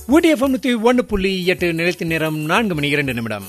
ஊட்டி FM நூத்தி ஒன்று புள்ளி எட்டு நிலைத்த நேரம் நான்கு மணி இரண்டு நிமிடம்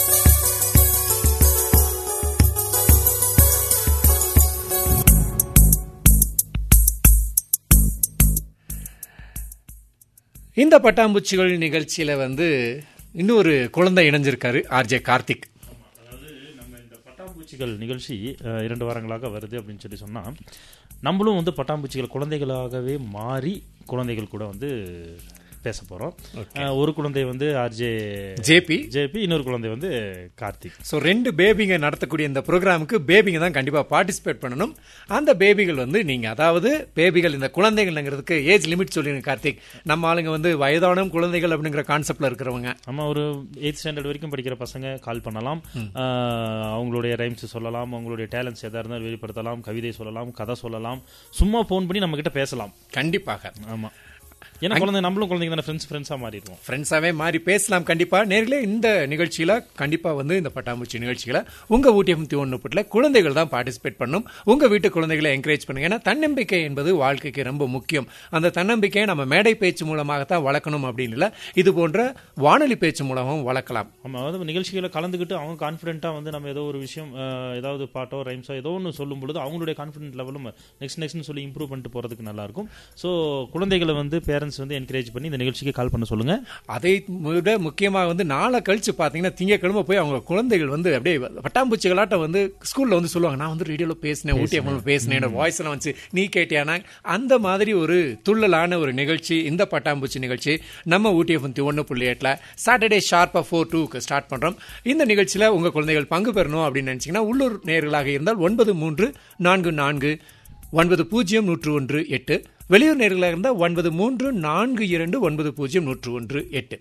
இந்த பட்டாம்பூச்சிகள் நிகழ்ச்சியில வந்து இன்னொரு குழந்தை இணைஞ்சிருக்காரு ஆர்ஜே கார்த்திக் அதாவது நம்ம இந்த பட்டாம்பூச்சிகள் நிகழ்ச்சி அஹ், இரண்டு வாரங்களாக வருது அப்படின்னு சொல்லி சொன்னா நம்மளும் வந்து பட்டாம்பூச்சிகள் குழந்தைகளாகவே மாறி குழந்தைகள் கூட வந்து பேச போறோம் அஹ், ஒரு குழந்தை வந்து ஆர்ஜே ஜேபி ஜேபி இன்னொரு குழந்தை வந்து கார்த்திக் ஸோ ரெண்டு பேபிங்க நடத்தக்கூடிய இந்த ப்ரோக்ராமுக்கு பேபிங்க தான் கண்டிப்பாக பார்ட்டிசிபேட் பண்ணணும் அந்த பேபிகள் வந்து நீங்கள் அதாவது பேபிகள் இந்த குழந்தைகள்ங்கிறதுக்கு ஏஜ் லிமிட் சொல்லிடுங்க கார்த்திக் நம்ம ஆளுங்க வந்து வயதானம் குழந்தைகள் அப்படிங்கிற கான்செப்ட்ல இருக்கிறவங்க நம்ம ஒரு எயித் ஸ்டாண்டர்ட் வரைக்கும் படிக்கிற பசங்க கால் பண்ணலாம் அஹ், அவங்களுடைய ரைம்ஸ் சொல்லலாம் அவங்களுடைய டேலண்ட்ஸ் எதா இருந்தாலும் வெளிப்படுத்தலாம் கவிதை சொல்லலாம் கதை சொல்லலாம் சும்மா ஃபோன் பண்ணி நம்ம கிட்ட பேசலாம் கண்டிப்பாக ஆமா ஏன்னா குழந்தை நம்மளும் குழந்தைங்க தானே ஃப்ரெண்ட்ஸ் ஃப்ரெண்ட்ஸா மாறிடுவோம் ஃப்ரெண்ட்ஸாவே மாறி பேசலாம் கண்டிப்பா நேர்களே இந்த நிகழ்ச்சியில கண்டிப்பா வந்து இந்த பட்டாம்பூச்சி நிகழ்ச்சியில உங்க ஊட்டி எஃப்எம் ஒன்று புட்டில் குழந்தைகள் தான் பார்ட்டிசிபேட் பண்ணும் உங்க வீட்டு குழந்தைகளை என்கரேஜ் பண்ணுங்க ஏன்னா தன்னம்பிக்கை என்பது வாழ்க்கைக்கு ரொம்ப முக்கியம் அந்த தன்னம்பிக்கையை நம்ம மேடை பேச்சு மூலமாகத்தான் வளர்க்கணும் அப்படின்னு இல்ல இது போன்ற வானொலி பேச்சு மூலமும் வளர்க்கலாம் நம்ம வந்து நிகழ்ச்சிகளை கலந்துக்கிட்டு அவங்க கான்ஃபிடென்ட்டாக வந்து நம்ம ஏதோ ஒரு விஷயம் அஹ், ஏதாவது பாட்டோ ரைம்ஸோ ஏதோ ஒன்று சொல்லும் பொழுது அவங்களுடைய கான்ஃபிடென்ட் லெவலும் நெக்ஸ்ட் நெக்ஸ்ட்னு சொல்லி இம்ப்ரூவ் பண்ணிட்டு போகிறதுக்கு நல்லா இருக்கும் ஸோ குழந்தைகளை வந்து பேரண்ட்ஸ் வந்து என்கரேஜ் பண்ணி இந்த நிகழ்ச்சிக்கு கால் பண்ண சொல்லுங்க அதை விட முக்கியமாக வந்து நாளை கழிச்சு பார்த்தீங்கன்னா திங்கக்கிழமை போய் அவங்க குழந்தைகள் வந்து அப்படியே பட்டாம்பூச்சிகளாட்ட வந்து ஸ்கூல்ல வந்து சொல்லுவாங்க நான் வந்து ரேடியோவில் பேசினேன் ஊட்டி எஃப்எம் பேசினேன் வாய்ஸ் எல்லாம் வந்து நீ கேட்டியானா அந்த மாதிரி ஒரு துள்ளலான ஒரு நிகழ்ச்சி இந்த பட்டாம்பூச்சி நிகழ்ச்சி நம்ம ஊட்டி எஃப்எம் ஒன்று புள்ளி எட்டில் சாட்டர்டே ஷார்ப்பாக ஃபோர் டூக்கு ஸ்டார்ட் பண்ணுறோம் இந்த நிகழ்ச்சியில் உங்கள் குழந்தைகள் பங்கு பெறணும் அப்படின்னு நினச்சிங்கன்னா உள்ளூர் நேர்களாக இருந்தால் ஒன்பது மூன்று நான்கு நான்கு ஒன்பது பூஜ்ஜியம் நூற்று ஒன்று எட்டு வெளியூர் நேர்களாக இருந்தால் ஒன்பது மூன்று நான்கு இரண்டு ஒன்பது பூஜ்ஜியம் நூற்று ஒன்று எட்டு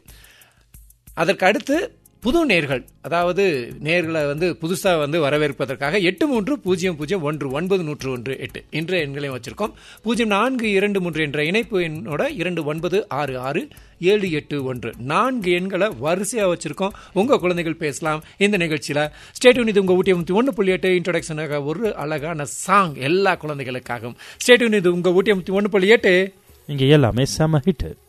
அதற்கு அடுத்து புது நேர்கள் அதாவது நேர்களை வந்து புதுசாக வந்து வரவேற்பதற்காக எட்டு மூன்று பூஜ்ஜியம் பூஜ்ஜியம் ஒன்று ஒன்பது நூற்று ஒன்று எட்டு என்ற எண்களையும் வச்சிருக்கோம் பூஜ்ஜியம் நான்கு இரண்டு மூன்று என்ற இணைப்பு எண்ணோட இரண்டு ஒன்பது ஆறு ஆறு ஏழு எட்டு ஒன்று நான்கு எண்களை வரிசையாக வச்சிருக்கோம் உங்கள் குழந்தைகள் பேசலாம் இந்த நிகழ்ச்சியில் ஸ்டேட்யூன் இது உங்கள் ஊட்டி முத்தி ஒன்று புள்ளி எட்டு இன்ட்ரடக்ஷனாக ஒரு அழகான சாங் எல்லா குழந்தைகளுக்காகவும் ஸ்டேட்யூன் இது உங்கள் ஊட்டி முத்தி ஒன்று புள்ளி எட்டு இங்கே எல்லாமே செம ஹிட்